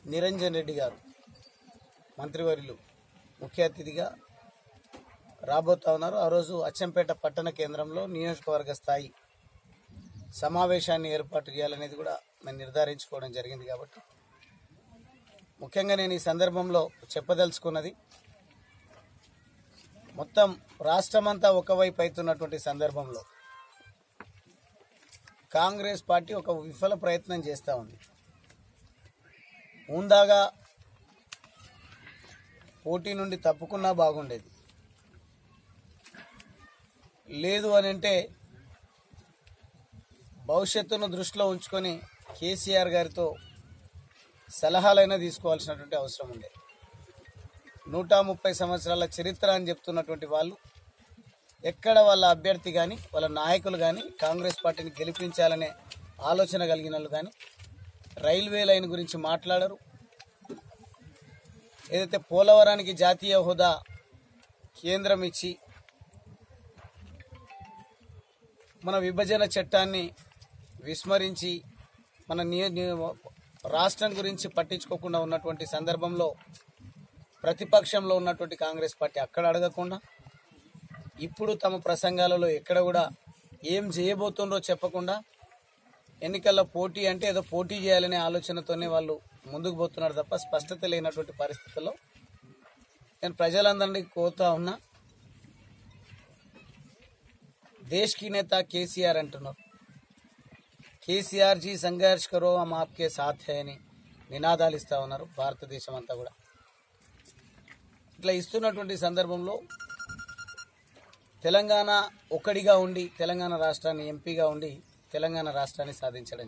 నిరంజన్ రెడ్డి గారు మంత్రివర్యులు ముఖ్య అతిథిగా రాబోతా ఉన్నారు ఆ రోజు అచ్చంపేట పట్టణ కేంద్రంలో నియోజకవర్గ స్థాయి సమావేశాన్ని ఏర్పాటు చేయాలనేది కూడా మేము నిర్ధారించుకోవడం జరిగింది కాబట్టి ముఖ్యంగా నేను ఈ సందర్భంలో చెప్పదలుచుకున్నది మొత్తం రాష్ట్రమంతా ఒకవైపు అవుతున్నటువంటి సందర్భంలో కాంగ్రెస్ పార్టీ ఒక విఫల ప్రయత్నం చేస్తూ ఉంది ముందాగా పోటీ నుండి తప్పుకున్నా బాగుండేది లేదు అని అంటే భవిష్యత్తును దృష్టిలో ఉంచుకొని కేసీఆర్ గారితో సలహాలైనా తీసుకోవాల్సినటువంటి అవసరం ఉంది నూట ముప్పై సంవత్సరాల చరిత్ర అని చెప్తున్నటువంటి వాళ్ళు ఎక్కడ వాళ్ళ అభ్యర్థి కానీ వాళ్ళ నాయకులు కానీ కాంగ్రెస్ పార్టీని గెలిపించాలనే ఆలోచన కలిగిన వాళ్ళు కానీ రైల్వే లైన్ గురించి మాట్లాడరు ఏదైతే పోలవరానికి జాతీయ హోదా కేంద్రం ఇచ్చి మన విభజన చట్టాన్ని విస్మరించి మన నియ నియ- రాష్ట్రం గురించి పట్టించుకోకుండా ఉన్నటువంటి సందర్భంలో ప్రతిపక్షంలో ఉన్నటువంటి కాంగ్రెస్ పార్టీ అక్కడ అడగకుండా ఇప్పుడు తమ ప్రసంగాలలో ఎక్కడ కూడా ఏం చేయబోతుండ్రో చెప్పకుండా ఎన్నికల్లో పోటీ అంటే ఏదో పోటీ చేయాలనే ఆలోచనతోనే వాళ్ళు ముందుకు పోతున్నారు తప్ప స్పష్టత లేనటువంటి పరిస్థితుల్లో నేను ప్రజలందరినీ కోరుతా ఉన్నా దేశ్ కి నేత కేసీఆర్ అంటున్నారు కేసీఆర్ జీ సంఘర్ష్ కరో హమ్ ఆప్కే సాథ్ హై అని నినాదాలు ఇస్తా ఉన్నారు భారతదేశం అంతా కూడా ఇట్లా ఇస్తున్నటువంటి సందర్భంలో తెలంగాణ ఒక్కడిగా ఉండి తెలంగాణ రాష్ట్రాన్ని ఎంపీగా ఉండి తెలంగాణ రాష్ట్రాన్ని సాధించడం